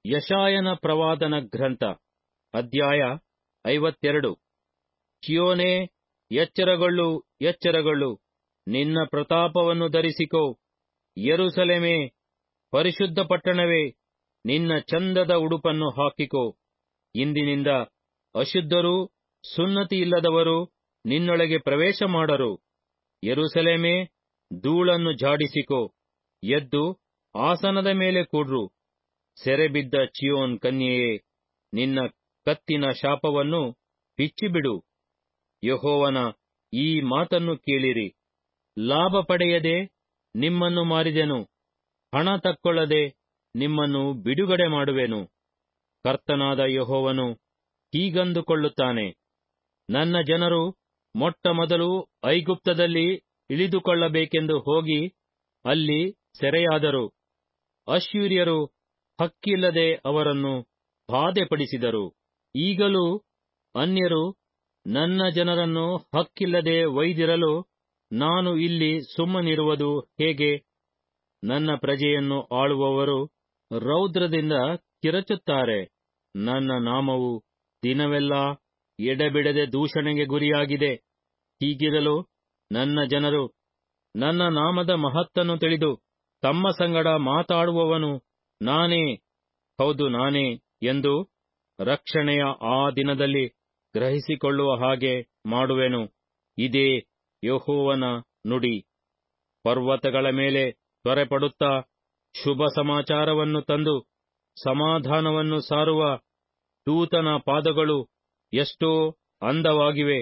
ಯಶಾಯನ ಪ್ರವಾದನ ಗ್ರಂಥ ಅಧ್ಯಾಯ ಐವತ್ತೆರಡು ಚಿಯೋನೇ ಎಚ್ಚರಗೊಳ್ಳು ಎಚ್ಚರಗೊಳ್ಳು ನಿನ್ನ ಪ್ರತಾಪವನ್ನು ಧರಿಸಿಕೋ ಯೆರೂಸಲೇಮೇ ಪರಿಶುದ್ಧ ಪಟ್ಟಣವೇ ನಿನ್ನ ಚಂದದ ಉಡುಪನ್ನು ಹಾಕಿಕೋ ಇಂದಿನಿಂದ ಅಶುದ್ಧರೂ ಸುನ್ನತಿಯಿಲ್ಲದವರು ನಿನ್ನೊಳಗೆ ಪ್ರವೇಶ ಮಾಡರು ಯೆರೂಸಲೇಮೇ ಧೂಳನ್ನು ಝಾಡಿಸಿಕೋ ಎದ್ದು ಆಸನದ ಮೇಲೆ ಕೂಡ್ರು ಸೆರೆಬಿದ್ದ ಚಿಯೋನ್ ಕನ್ಯೆಯೇ ನಿನ್ನ ಕತ್ತಿನ ಶಾಪವನ್ನು ಬಿಚ್ಚಿಬಿಡು ಯೆಹೋವನ ಈ ಮಾತನ್ನು ಕೇಳಿರಿ ಲಾಭ ಪಡೆಯದೆ ನಿಮ್ಮನ್ನು ಮಾರಿದೆನು ಹಣ ತಕ್ಕೊಳ್ಳದೆ ನಿಮ್ಮನ್ನು ಬಿಡುಗಡೆ ಮಾಡುವೆನು ಕರ್ತನಾದ ಯೆಹೋವನು ಹೀಗಂದುಕೊಳ್ಳುತ್ತಾನೆ ನನ್ನ ಜನರು ಮೊಟ್ಟ ಮೊದಲು ಐಗುಪ್ತದಲ್ಲಿ ಇಳಿದುಕೊಳ್ಳಬೇಕೆಂದು ಹೋಗಿ ಅಲ್ಲಿ ಸೆರೆಯಾದರು ಅಶ್ಶೂರ್ಯರು ಹಕ್ಕಿಲ್ಲದೆ ಅವರನ್ನು ಬಾಧೆಪಡಿಸಿದರು ಈಗಲೂ ಅನ್ಯರು ನನ್ನ ಜನರನ್ನು ಹಕ್ಕಿಲ್ಲದೆ ಒಯ್ದಿರಲು ನಾನು ಇಲ್ಲಿ ಸುಮ್ಮನಿರುವುದು ಹೇಗೆ ನನ್ನ ಪ್ರಜೆಯನ್ನು ಆಳುವವರು ರೌದ್ರದಿಂದ ಕಿರಚುತ್ತಾರೆ ನನ್ನ ನಾಮವು ದಿನವೆಲ್ಲ ಎಡೆಬಿಡದೆ ದೂಷಣೆಗೆ ಗುರಿಯಾಗಿದೆ ಹೀಗಿರಲು ನನ್ನ ಜನರು ನನ್ನ ನಾಮದ ಮಹತ್ತನ್ನು ತಿಳಿದು ತಮ್ಮ ಸಂಗಡ ಮಾತಾಡುವವನು ನಾನೇ ಹೌದು ನಾನೇ ಎಂದು ರಕ್ಷಣೆಯ ಆ ದಿನದಲ್ಲಿ ಗ್ರಹಿಸಿಕೊಳ್ಳುವ ಹಾಗೆ ಮಾಡುವೆನು ಇದೇ ಯೆಹೋವನ ನುಡಿ ಪರ್ವತಗಳ ಮೇಲೆ ತ್ವರೆಪಡುತ್ತಾ ಶುಭ ಸಮಾಚಾರವನ್ನು ತಂದು ಸಮಾಧಾನವನ್ನು ಸಾರುವ ದೂತನ ಪಾದಗಳು ಎಷ್ಟೋ ಅಂದವಾಗಿವೆ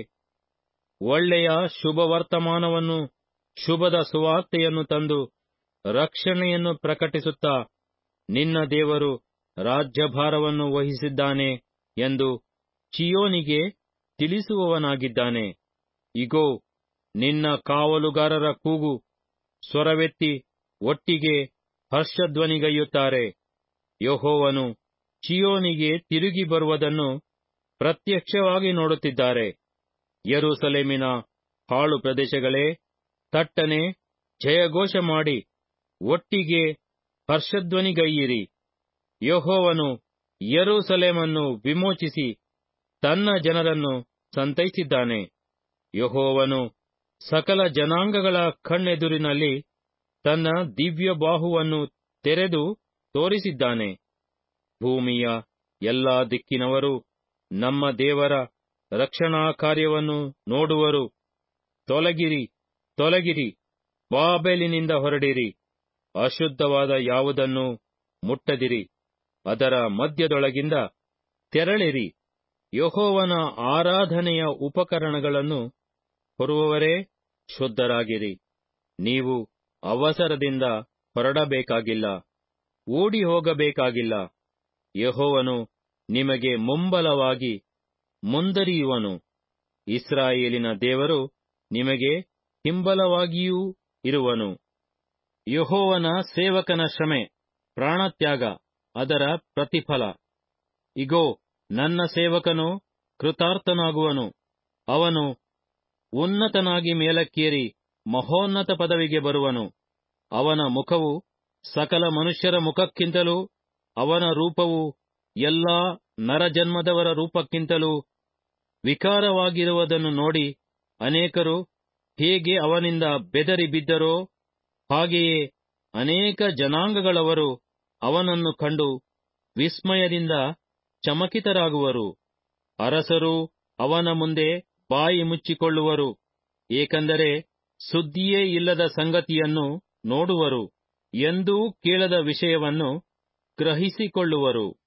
ಒಳ್ಳೆಯ ಶುಭ ವರ್ತಮಾನವನ್ನು ಶುಭದ ಸುವಾರ್ತೆಯನ್ನು ತಂದು ರಕ್ಷಣೆಯನ್ನು ಪ್ರಕಟಿಸುತ್ತಾ ನಿನ್ನ ದೇವರು ರಾಜ್ಯಭಾರವನ್ನು ವಹಿಸಿದ್ದಾನೆ ಎಂದು ಚಿಯೋನಿಗೆ ತಿಳಿಸುವವನಾಗಿದ್ದಾನೆ ಇಗೋ ನಿನ್ನ ಕಾವಲುಗಾರರ ಕೂಗು ಸ್ವರವೆತ್ತಿ ಒಟ್ಟಿಗೆ ಹರ್ಷಧ್ವನಿಗೈಯುತ್ತಾರೆ ಯಹೋವನು ಚಿಯೋನಿಗೆ ತಿರುಗಿ ಬರುವುದನ್ನು ಪ್ರತ್ಯಕ್ಷವಾಗಿ ನೋಡುತ್ತಿದ್ದಾರೆ ಯರೂಸಲೇಮಿನ ಹಾಳು ಪ್ರದೇಶಗಳೇ ತಟ್ಟನೆ ಜಯಘೋಷ ಮಾಡಿ ಒಟ್ಟಿಗೆ ಹರ್ಷಧ್ವನಿಗೈಯಿರಿ ಯಹೋವನು ಯರೂಸಲೇಮನ್ನು ವಿಮೋಚಿಸಿ ತನ್ನ ಜನರನ್ನು ಸಂತೈಸಿದ್ದಾನೆ ಯಹೋವನು ಸಕಲ ಜನಾಂಗಗಳ ಕಣ್ಣೆದುರಿನಲ್ಲಿ ತನ್ನ ದಿವ್ಯ ಬಾಹುವನ್ನು ತೆರೆದು ತೋರಿಸಿದ್ದಾನೆ ಭೂಮಿಯ ಎಲ್ಲಾ ದಿಕ್ಕಿನವರು ನಮ್ಮ ದೇವರ ರಕ್ಷಣಾ ಕಾರ್ಯವನ್ನು ನೋಡುವರು ತೊಲಗಿರಿ ತೊಲಗಿರಿ ಬಾಬೆಲಿನಿಂದ ಹೊರಡಿರಿ ಅಶುದ್ಧವಾದ ಯಾವುದನ್ನು ಮುಟ್ಟದಿರಿ ಅದರ ಮಧ್ಯದೊಳಗಿಂದ ತೆರಳಿರಿ ಯಹೋವನ ಆರಾಧನೆಯ ಉಪಕರಣಗಳನ್ನು ಹೊರುವವರೇ ಶುದ್ಧರಾಗಿರಿ ನೀವು ಅವಸರದಿಂದ ಹೊರಡಬೇಕಾಗಿಲ್ಲ ಓಡಿ ಹೋಗಬೇಕಾಗಿಲ್ಲ ಯಹೋವನು ನಿಮಗೆ ಮುಂಬಲವಾಗಿ ಮುಂದರಿಯುವನು ಇಸ್ರಾಯೇಲಿನ ದೇವರು ನಿಮಗೆ ಹಿಂಬಲವಾಗಿಯೂ ಇರುವನು ಯಹೋವನ ಸೇವಕನ ಶ್ರಮೆ ಪ್ರಾಣತ್ಯಾಗ ಅದರ ಪ್ರತಿಫಲ ಇಗೋ ನನ್ನ ಸೇವಕನು ಕೃತಾರ್ಥನಾಗುವನು ಅವನು ಉನ್ನತನಾಗಿ ಮೇಲಕ್ಕೇರಿ ಮಹೋನ್ನತ ಪದವಿಗೆ ಬರುವನು ಅವನ ಮುಖವು ಸಕಲ ಮನುಷ್ಯರ ಮುಖಕ್ಕಿಂತಲೂ ಅವನ ರೂಪವು ಎಲ್ಲಾ ನರಜನ್ಮದವರ ರೂಪಕ್ಕಿಂತಲೂ ವಿಕಾರವಾಗಿರುವುದನ್ನು ನೋಡಿ ಅನೇಕರು ಹೇಗೆ ಅವನಿಂದ ಬೆದರಿ ಬಿದ್ದರೋ ಹಾಗೆಯೇ ಅನೇಕ ಜನಾಂಗಗಳವರು ಅವನನ್ನು ಕಂಡು ವಿಸ್ಮಯದಿಂದ ಚಮಕಿತರಾಗುವರು ಅರಸರು ಅವನ ಮುಂದೆ ಬಾಯಿ ಮುಚ್ಚಿಕೊಳ್ಳುವರು ಏಕೆಂದರೆ ಸುದ್ದಿಯೇ ಇಲ್ಲದ ಸಂಗತಿಯನ್ನು ನೋಡುವರು ಎಂದೂ ಕೇಳದ ವಿಷಯವನ್ನು ಗ್ರಹಿಸಿಕೊಳ್ಳುವರು